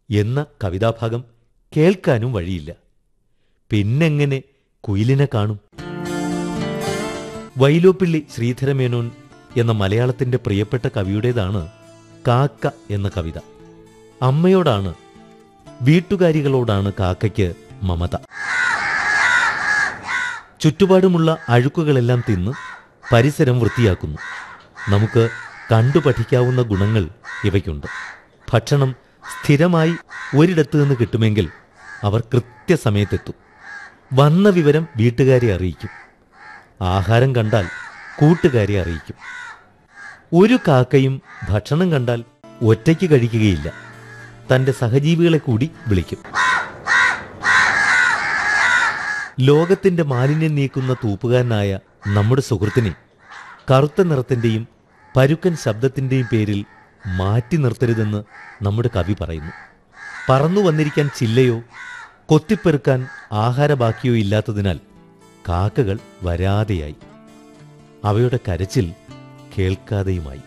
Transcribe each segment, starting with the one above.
എന്ന കവിതാഭാഗം കേൾക്കാനും വഴിയില്ല പിന്നെങ്ങനെ കുയിലിനെ കാണും വൈലോപ്പിള്ളി ശ്രീധരമേനോൻ എന്ന മലയാളത്തിന്റെ പ്രിയപ്പെട്ട കവിയുടേതാണ് കാക്ക എന്ന കവിത അമ്മയോടാണ് വീട്ടുകാരികളോടാണ് കാക്കയ്ക്ക് മമത ചുറ്റുപാടുമുള്ള അഴുക്കുകളെല്ലാം തിന്ന് പരിസരം വൃത്തിയാക്കുന്നു നമുക്ക് കണ്ടു പഠിക്കാവുന്ന ഗുണങ്ങൾ ഇവയ്ക്കുണ്ട് ഭക്ഷണം സ്ഥിരമായി ഒരിടത്തു നിന്ന് കിട്ടുമെങ്കിൽ അവർ കൃത്യസമയത്തെത്തും വന്ന വിവരം വീട്ടുകാരെ അറിയിക്കും ആഹാരം കണ്ടാൽ കൂട്ടുകാരെ അറിയിക്കും ഒരു കാക്കയും ഭക്ഷണം കണ്ടാൽ ഒറ്റയ്ക്ക് കഴിക്കുകയില്ല തന്റെ സഹജീവികളെ കൂടി വിളിക്കും ലോകത്തിന്റെ മാലിന്യം നീക്കുന്ന തൂപ്പുകാരനായ നമ്മുടെ സുഹൃത്തിനെ കറുത്ത നിറത്തിന്റെയും പരുക്കൻ ശബ്ദത്തിന്റെയും പേരിൽ മാറ്റി നിർത്തരുതെന്ന് നമ്മുടെ കവി പറയുന്നു പറന്നു വന്നിരിക്കാൻ ചില്ലയോ കൊത്തിപ്പെറുക്കാൻ ആഹാര ബാക്കിയോ ഇല്ലാത്തതിനാൽ കാക്കകൾ വരാതെയായി അവയുടെ കരച്ചിൽ കേൾക്കാതെയുമായി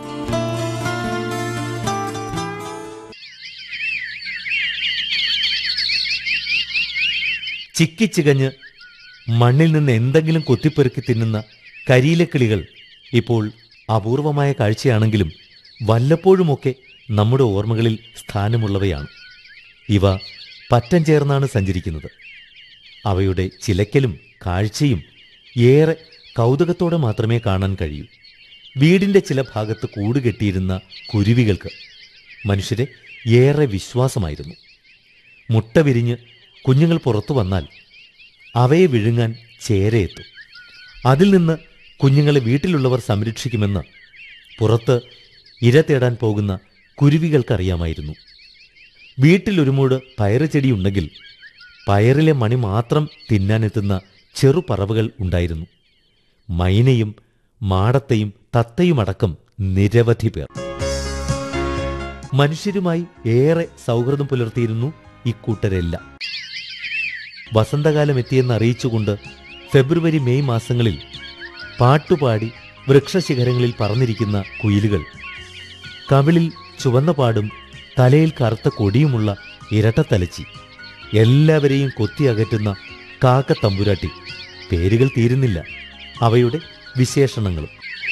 ചിക്കിച്ചികഞ്ഞ് മണ്ണിൽ നിന്ന് എന്തെങ്കിലും കൊത്തിപ്പെറുക്കി തിന്നുന്ന കരിയിലെ കിളികൾ ഇപ്പോൾ അപൂർവമായ കാഴ്ചയാണെങ്കിലും വല്ലപ്പോഴുമൊക്കെ നമ്മുടെ ഓർമ്മകളിൽ സ്ഥാനമുള്ളവയാണ് ഇവ പറ്റം ചേർന്നാണ് സഞ്ചരിക്കുന്നത് അവയുടെ ചിലക്കലും കാഴ്ചയും ഏറെ കൗതുകത്തോടെ മാത്രമേ കാണാൻ കഴിയൂ വീടിന്റെ ചില ഭാഗത്ത് കൂടുകെട്ടിയിരുന്ന കുരുവികൾക്ക് മനുഷ്യരെ ഏറെ വിശ്വാസമായിരുന്നു മുട്ട വിരിഞ്ഞ് കുഞ്ഞുങ്ങൾ പുറത്തു വന്നാൽ അവയെ വിഴുങ്ങാൻ ചേരയെത്തും അതിൽ നിന്ന് കുഞ്ഞുങ്ങളെ വീട്ടിലുള്ളവർ സംരക്ഷിക്കുമെന്ന് പുറത്ത് ഇര തേടാൻ പോകുന്ന കുരുവികൾക്കറിയാമായിരുന്നു വീട്ടിലൊരു മൂട് പയറ് ചെടിയുണ്ടെങ്കിൽ പയറിലെ മണി മാത്രം തിന്നാനെത്തുന്ന ചെറുപറവുകൾ ഉണ്ടായിരുന്നു മൈനയും മാടത്തെയും തത്തയുമടക്കം നിരവധി പേർ മനുഷ്യരുമായി ഏറെ സൗഹൃദം പുലർത്തിയിരുന്നു ഇക്കൂട്ടരെല്ലാം വസന്തകാലം എത്തിയെന്ന് അറിയിച്ചുകൊണ്ട് ഫെബ്രുവരി മെയ് മാസങ്ങളിൽ പാട്ടുപാടി വൃക്ഷശിഖരങ്ങളിൽ പറന്നിരിക്കുന്ന കുയിലുകൾ കവിളിൽ ചുവന്ന പാടും തലയിൽ കറുത്ത കൊടിയുമുള്ള ഇരട്ടത്തലച്ചി എല്ലാവരെയും കൊത്തിയകറ്റുന്ന കാക്ക തമ്പുരാട്ടി പേരുകൾ തീരുന്നില്ല അവയുടെ വിശേഷണങ്ങളും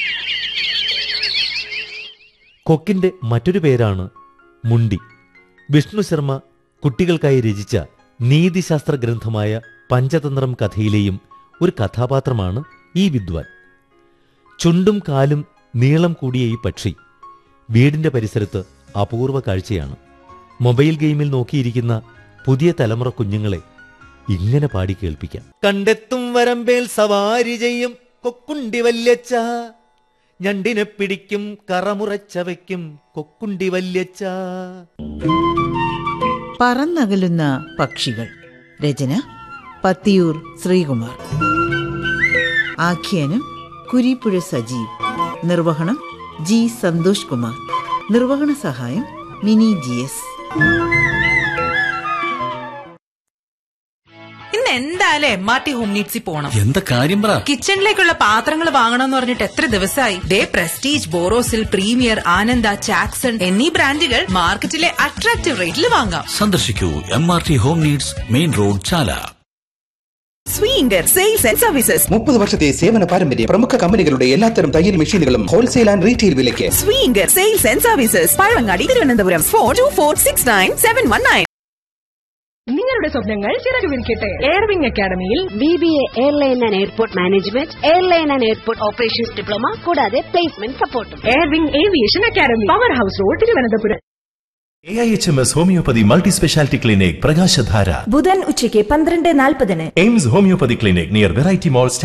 കൊക്കിന്റെ മറ്റൊരു പേരാണ് മുണ്ടി വിഷ്ണു ശർമ്മ കുട്ടികൾക്കായി രചിച്ച നീതിശാസ്ത്ര ഗ്രന്ഥമായ പഞ്ചതന്ത്രം കഥയിലെയും ഒരു കഥാപാത്രമാണ് ഈ വിദ്വാൻ ചുണ്ടും കാലും നീളം കൂടിയ ഈ പക്ഷി വീടിന്റെ പരിസരത്ത് അപൂർവ കാഴ്ചയാണ് മൊബൈൽ ഗെയിമിൽ നോക്കിയിരിക്കുന്ന പുതിയ തലമുറ കുഞ്ഞുങ്ങളെ ഇങ്ങനെ പാടി കേൾപ്പിക്കാം കണ്ടെത്തും വരമ്പേൽ സവാരി ചെയ്യും കൊക്കുണ്ടി വല്യച്ച ഞണ്ടിനെ പിടിക്കും കറമുറച്ചവയ്ക്കും കൊക്കുണ്ടി വല്യച്ച പറന്നകലുന്ന പക്ഷികൾ രചന പത്തിയൂർ ശ്രീകുമാർ ആഖ്യാനം കുരിപ്പുഴ സജീവ് നിർവഹണം ജി സന്തോഷ് കുമാർ നിർവഹണ സഹായം മിനി ജി എസ് ഇന്ന് എന്തായാലും എം ആർ ടി ഹോം നീഡ്സിൽ പോണം എന്താ കാര്യം പറ കിച്ചണിലേക്കുള്ള പാത്രങ്ങൾ വാങ്ങണമെന്ന് പറഞ്ഞിട്ട് എത്ര ദിവസമായി ദേ പ്രസ്റ്റീജ് ബോറോസിൽ പ്രീമിയർ ആനന്ദ ചാക്സൺ എന്നീ ബ്രാൻഡുകൾ മാർക്കറ്റിലെ അട്രാക്റ്റീവ് റേറ്റിൽ വാങ്ങാം സന്ദർശിക്കൂ M R T home needs main road Chala സ്വീങ്കർ സെയിൽസ് ആൻഡ് സർവീസസ് മുപ്പത് വർഷത്തെ സേവന പാരമ്പര്യം പ്രമുഖ കമ്പനികളുടെ എല്ലാത്തരം തയ്യൽ മെഷീനുകളും ഹോൾസെയിൽ ആൻഡ് റീറ്റെയിൽ വിലയ്ക്ക് സ്വീങ്കർ sales and services Pazhavangadi Thiruvananthapuram four two four six nine seven one nine നിങ്ങളുടെ സ്വപ്നങ്ങൾ ചിറകുവിരിക്കട്ടെ എയർവിംഗ് അക്കാദമിയിൽ B B A airline and airport management airline and airport operations diploma കൂടാതെ പ്ലേസ്മെന്റ് സപ്പോർട്ടും Airwing aviation academy power house road Thiruvananthapuram A I H M S homoeopathy multi speciality clinic Prakashadhara ബുധൻ ഉച്ചയ്ക്ക് പന്ത്രണ്ട് നാൽപ്പതിന് AIMS homoeopathy clinic near variety മോൾ